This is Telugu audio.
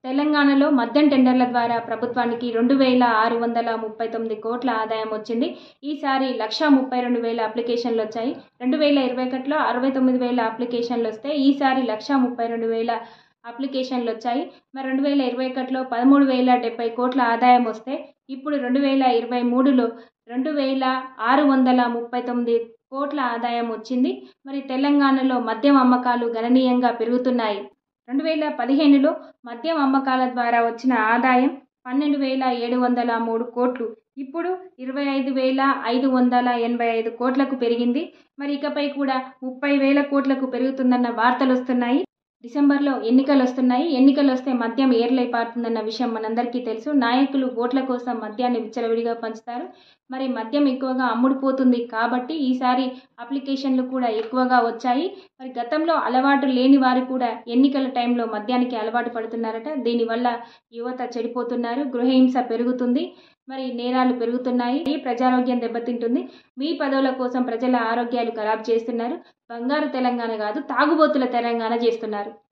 తెలంగాణలో మద్యం టెండర్ల ద్వారా ప్రభుత్వానికి రెండు వేల ఆరు వందల ముప్పై తొమ్మిది కోట్ల ఆదాయం వచ్చింది ఈసారి లక్ష ముప్పై రెండు వేల అప్లికేషన్లు వచ్చాయి రెండు వేల ఇరవై ఒకటిలో అరవై తొమ్మిది వేల అప్లికేషన్లు వస్తే ఈసారి లక్ష ముప్పై రెండు వేల అప్లికేషన్లు వచ్చాయి మరి రెండు వేల ఇరవై ఒకటిలో పదమూడు వేల డెబ్బై కోట్ల ఆదాయం వస్తే ఇప్పుడు రెండు వేల ఇరవై మూడులో రెండు వేల ఆరు వందల ముప్పై తొమ్మిది కోట్ల ఆదాయం వచ్చింది మరి తెలంగాణలో మద్యం అమ్మకాలు గణనీయంగా పెరుగుతున్నాయి రెండు వేల పదిహేనులో మద్యం అమ్మకాల ద్వారా వచ్చిన ఆదాయం పన్నెండు వేల ఏడు వందల మూడు కోట్లు ఇప్పుడు ఇరవై ఐదు వేల ఐదు వందల ఎనభై ఐదు కోట్లకు పెరిగింది మరి ఇకపై కూడా ముప్పై వేల కోట్లకు పెరుగుతుందన్న వార్తలు వస్తున్నాయి డిసెంబర్లో ఎన్నికలు వస్తున్నాయి ఎన్నికలు వస్తే మద్యం ఏర్లై పారుతుందన్న విషయం మనందరికీ తెలుసు నాయకులు ఓట్ల కోసం మద్యాన్ని విచ్చలవిడిగా పంచుతారు మరి మద్యం ఎక్కువగా అమ్ముడుపోతుంది కాబట్టి ఈసారి అప్లికేషన్లు కూడా ఎక్కువగా వచ్చాయి మరి గతంలో అలవాటు లేని వారు కూడా ఎన్నికల టైంలో మద్యానికి అలవాటు పడుతున్నారట దీనివల్ల యువత చెడిపోతున్నారు గృహహింస పెరుగుతుంది మరి నేరాలు పెరుగుతున్నాయి ప్రజారోగ్యం దెబ్బతింటుంది మీ పదవుల కోసం ప్రజల ఆరోగ్యాలు ఖరాబ్ చేస్తున్నారు బంగారు తెలంగాణ కాదు తాగుబోతుల తెలంగాణ చేస్తున్నారు